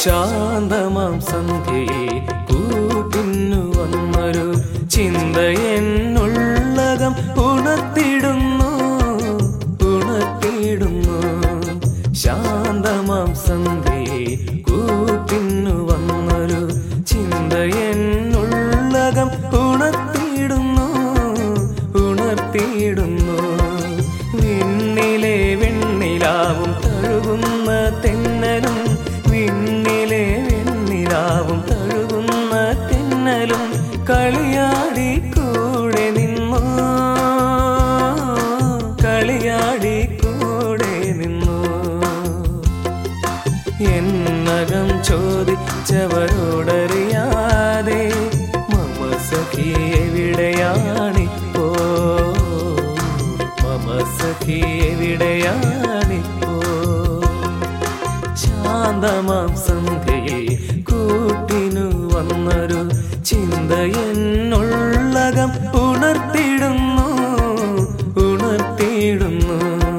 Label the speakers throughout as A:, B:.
A: ശാന്തമാം സന്ധ്യയെ കൂട്ടിന്നു വന്നൊരു ചിന്ത എന്നുള്ളകം ഉണർത്തിടുന്നു ഉണർത്തിടുന്നു ശാന്തമാം സന്ധ്യയെ കൂട്ടിന്നു വന്നൊരു ചിന്ത എന്നുള്ളകം ഉണർത്തിടുന്നു ഉണർത്തിയിടുന്നു വിണ്ണിലെ വെണ്ണിലാവും തഴുകുന്ന തെന്നലും വിണ്ണിലെ വെണ്ണിലാവും തഴുകുന്ന തെന്നലും കളിയാടി കൂടെ നിന്നു കളിയാടി കൂടെ നിന്നു എന്നകം ചോദിച്ചവരോടറിയാതെ മമ സഖി എവിടെയാണിപ്പോ മമ സഖി എവിടെയാണിപ്പോ ശാന്തമാം സന്ധ്യയിൽ കൂട്ടിനു വന്നൊരു ചിന്ത എന്നുള്ളകം ഉണർത്തിടുന്നു ഉണർത്തിയിടുന്നു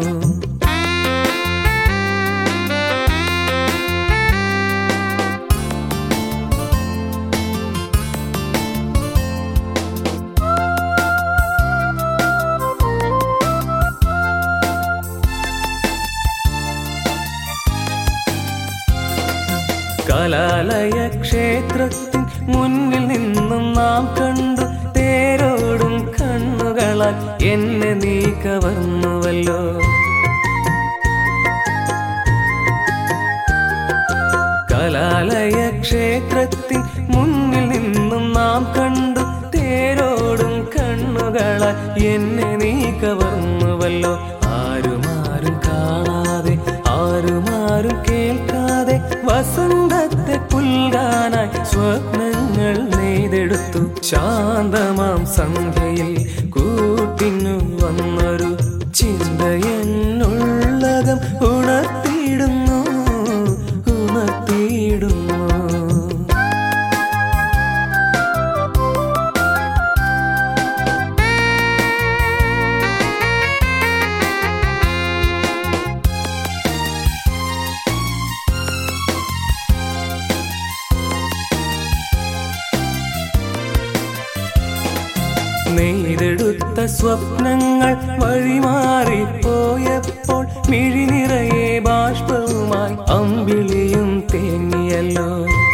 A: കലാലയ ക്ഷേത്രത്തിൻ മുന്നിൽ നിന്നും നാം കണ്ടു തേരോടും കണ്ണുകളാൽ എന്നെ നീ കവർന്നുവല്ലോ കലാലയ ക്ഷേത്രത്തിൻ മുന്നിൽ നിന്നും നാം കണ്ടു തേരോടും കണ്ണുകളാൽ എന്നെ നീ കവർന്നുവല്ലോ ആരുമാരും കാണാതെ ആരുമാരും കേൾക്കാതെ വസന്തത്തെ പുൽകാനായി സ്വപ്നങ്ങൾ നെയ്തെടുത്തു ശാന്തമാം സന്ധ്യയിൽ കൂട്ടിനു വന്നൊരു ചിന്ത എന്നുള്ളകം ഉണർത്തിയിടുന്നു ഉണർത്തിയിടുന്നു നെയ്തെടുത്ത സ്വപ്നങ്ങൾ വഴിമാറിപ്പോയപ്പോൾ മിഴിനിറയെ ബാഷ്പവുമായി അമ്പിളിയും തേങ്ങിയല്ലോ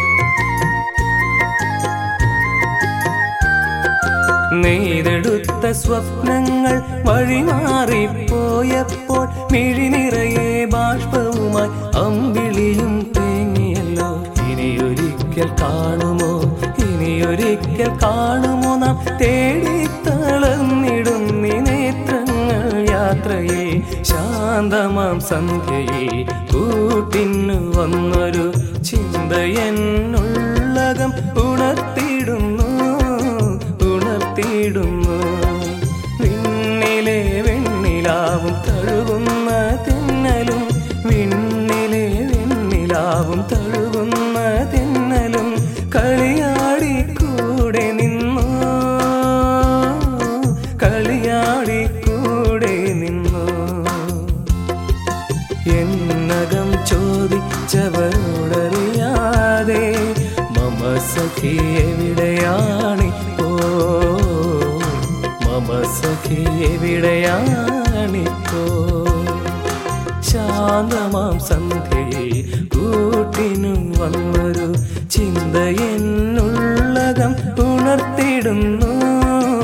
A: നെയ്തെടുത്ത സ്വപ്നങ്ങൾ വഴിമാറിപ്പോയപ്പോൾ മിഴിനിറയെ ബാഷ്പവുമായി അമ്പിളിയും തേങ്ങിയല്ലോ ഇനിയൊരിക്കൽ കാണുമോ ഇനിയൊരിക്കൽ കാണുമോ നാം തേടി തളർന്നിടുന്നി നേത്രങ്ങൾ യാത്രയിൽ ശാന്തമാം സന്ധ്യയിൽ കൂട്ടിന്നു വന്നൊരു ചിന്ത എന്നുള്ളകം ഉണർത്തിയിടുന്നു ഉണർത്തിയിടുന്നു വിണ്ണിലെ വെണ്ണിലാവും തഴുകുന്ന തെന്നലും വിണ്ണിലെ വെണ്ണിലാവും തഴുകുന്ന തെന്നലും കളിയാടി കൂടെ നിന്നു കളിയാടി കൂടെ നിന്നു എന്നകം ചോദിച്ചവരോടറിയാതെ മമ സഖി എവിടെയാണിപ്പോ മമ സഖി എവിടെയാണിപ്പോ ശാന്തമാം സന്ധ്യയിൽ കൂട്ടിനു വന്നൊരു ചിന്ത എന്നുള്ളകം ഉണർത്തിടുന്നു